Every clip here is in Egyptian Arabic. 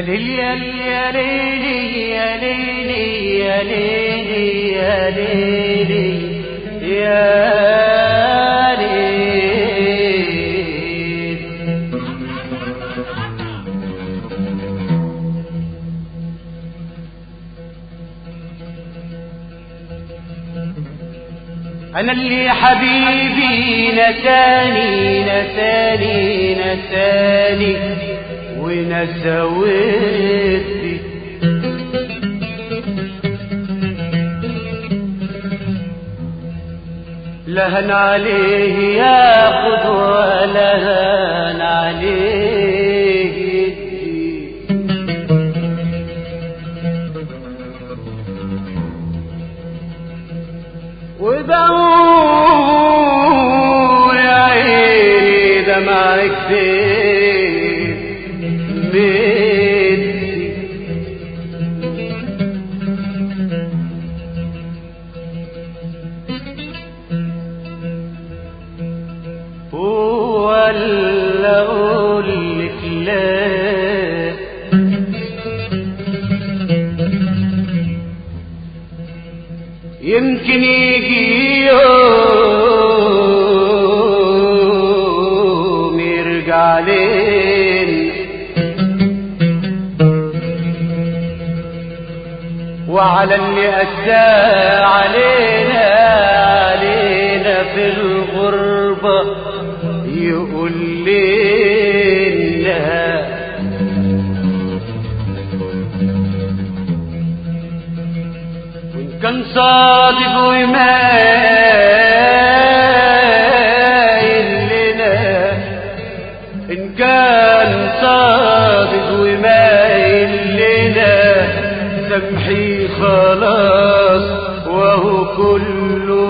يا ليل يا ليل يا ليل يا ليل يا ليل يا ليل أنا اللي حبيبي نساني نساني نساني ونسى ودي لهن عليه ياخذ ولهن عليه يدي ودور يا عيني دمعك فين بدي ولا اقول لك لا يمكن يجي يوم يرجع لين وعلى اللي أسى علينا علينا في الغربة يقول لنا وإن كان صادق ومايل لنا إن كان صادق ومايل لنا سمحي خلاص وهو كله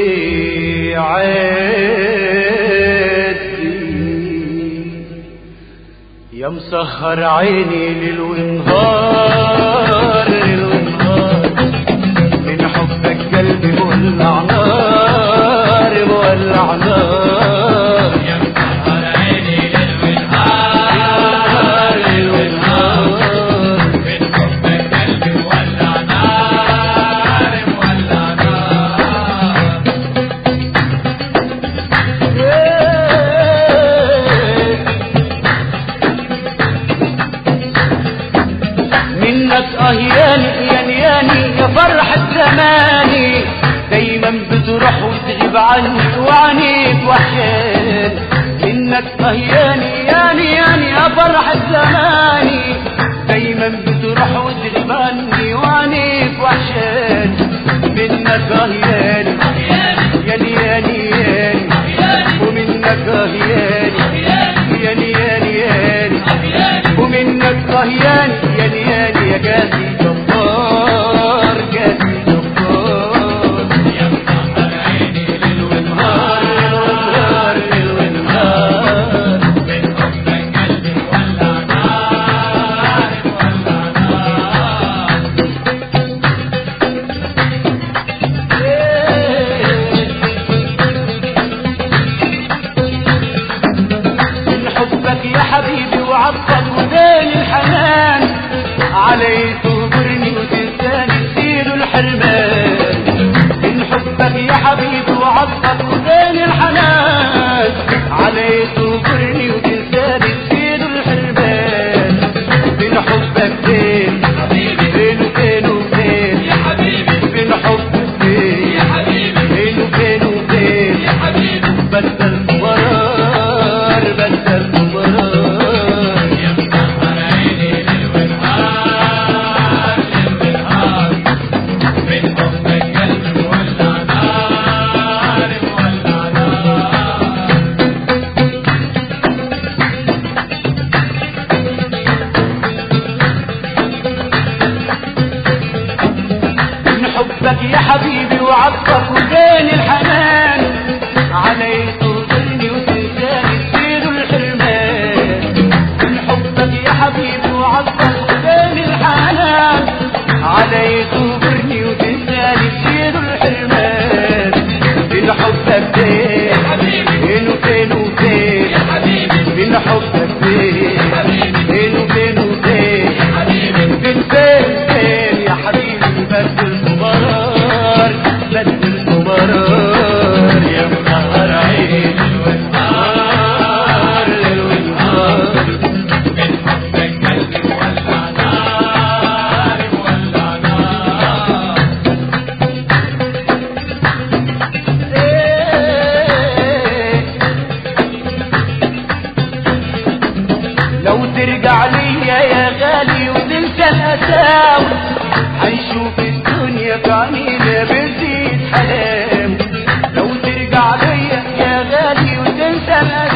بيعدي يا مسهر عيني ليل ونهار ليل ونهار من حبك قلبي مولع نار مولع نار يا مسهر عيني ليل ونهار ليل ونهار من حبك قلبي مولع نار مولع نار منك اه ياني ياني ياني يا فرحة زماني دايما بتروح وتغيب عني وعنيك وحشان منك اه ياني ياني ياني يا فرحة زماني دايما بتروح وتغيب عني وعنيك وحشان منك اه ياني ياني ياني ياني ومنك اه ياني ياني ياني ياني ومنك رهيان ياني ياني يا جاسي جبار جاسي جبار يا مسهر عيني ليل نهار ونهار ليل ونهار من حبك قلبي مولع نار مولع نار من حبك يا حبيبي وعطفك وداني الحنان علي تغبرني وتنساني تزيد الحرمان من حبك يا حبيبي وعطفك وداني الحنان علي تغبرني وتنساني تزيد الحرمان من حبك فين فين وفين وفين يا حبيبي من حبك فين يا حبيبي فين وفين وفين يا حبيبي بدل مرار بدل مرار يا مسهر عيني ليل ونهار ليل ونهار من حبك قلبي مولع نار مولع نار من حبك يا حبيبي وعطفك وبين الحنان علي تغفرني وتنساني تزيد الحرمان من حبك يا حبيبي وعطفك وبين الحنان علي تغفرني وتنساني تزيد الحرمان من حبك فين فين وفين وفين يا حبيبي من حبك فين حبيبي فين وفين وفين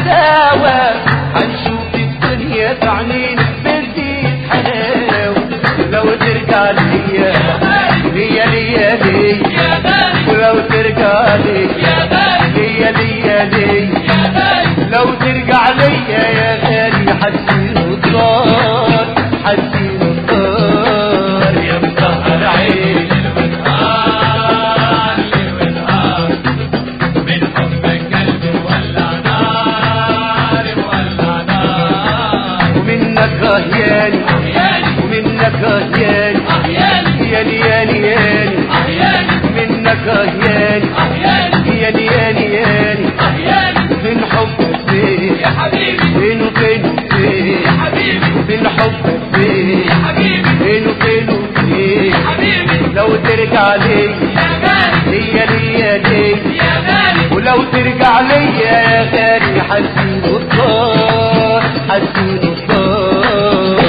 سوا هنشوف الدنيا تعنينا بزيد حلاوة لو ترجع ليا ليا ليا ليا ولو ترجع ليا ليا ليا ليا لو ترجع ليا يا غالي حسين الطار حسين الطار يا مسهر عين الوزهار الوزهار من حبك قلبي مولع نار مولع نار ومنك رهياني ومنك رهياني ياني ياني ياني منك رهياني ياني ياني ياني من حبك فين يا حبيبي فين وفين وفين يا حبيبي من حبك فين يا حبيبي فين وفين وفين حبيبي لو ترجع لي يا غالي ليا ليا ليا يا غالي ولو ترجع ليا يا غالي حسين الطار حسين الطار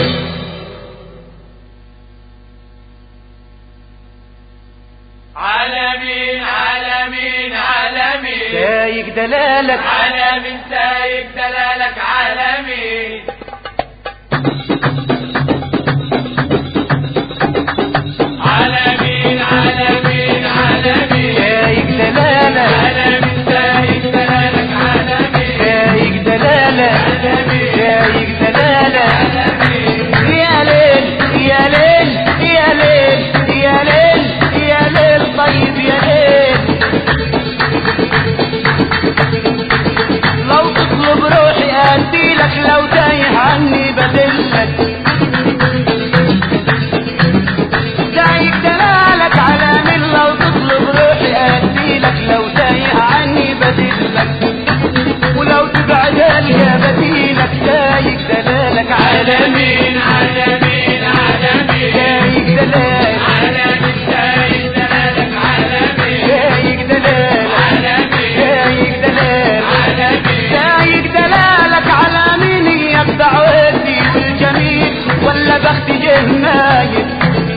عالمين عالمين عالمين سايق دلالك عالمين سايق دلالك عالمين عالمين عالمين عالمين سايق دلالك عالمين سايق دلالك عالمين سايق دلالك سايق دلالك يا ليل يا ليل يا ليل يا ليل يا ليل طيب يا ليل لو تطلب روحي اديلك لو تايه عني بدلك سايق دلالك على من لو تطلب روحي اديلك لو تايه عني بدلك ولو تبعد يا بديلك سايق دلالك عالمي عالمين عالمين عالمين سايق دلالك عالمين سايق دلالك عالمين سايق دلالك عالمين سايق دلالك عالمين سايق دلالك على مين اياك دعوتي والجميل ولا بختي جهنايل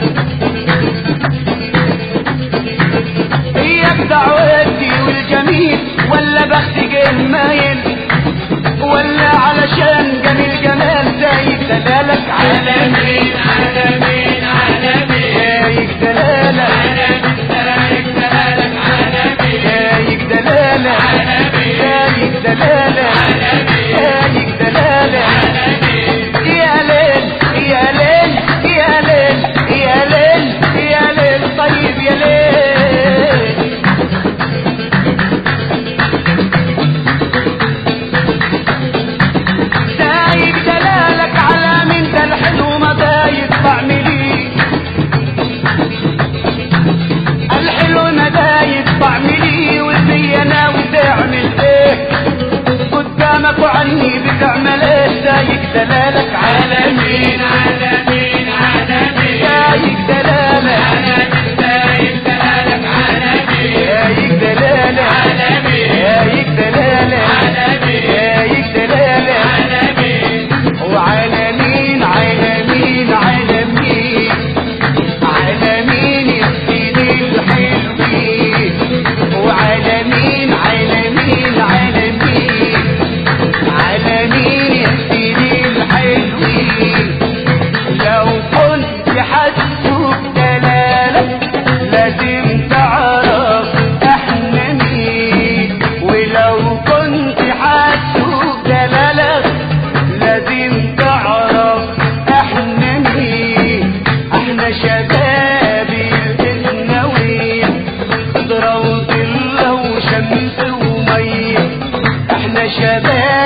اياك دعوتي والجميل ولا بختي جهنايل ولا علشان جميل جمال سايق دلالك عالمين عالمين عالمين سايق دلالك عالمين سايق دلالك عالمين سايق دلالك سايق دلالك سايق دلالك يا ليل يا ليل يا ليل يا ليل يا ليل طيب يا ليل سايق دلالك على من ده الحلو ما دايق بعملي الحلو ما دايق بعملي والبي انا وتعمل ايه قدامك وعني بتعمل ايه سايق دلالك عالمين عالمين عالمين عالمين سايق دلالك عالمين سايق دلالك عالمين سايق دلالك عالمين سايق دلالك عالمين سايق دلالك عالمين وعالمين عالمين عالمين عالمين يا سيدي الحلوين وعالمين عالمين عالمين عالمين يا سيدي الحلوين لو كنت حاسه بدلالك لازم تعرف احنا مين ولو كنت حاسه بدلالك لازم تعرف احنا مين احنا شباب الاسناوين خضرة وظلة وشمس ومية احنا شباب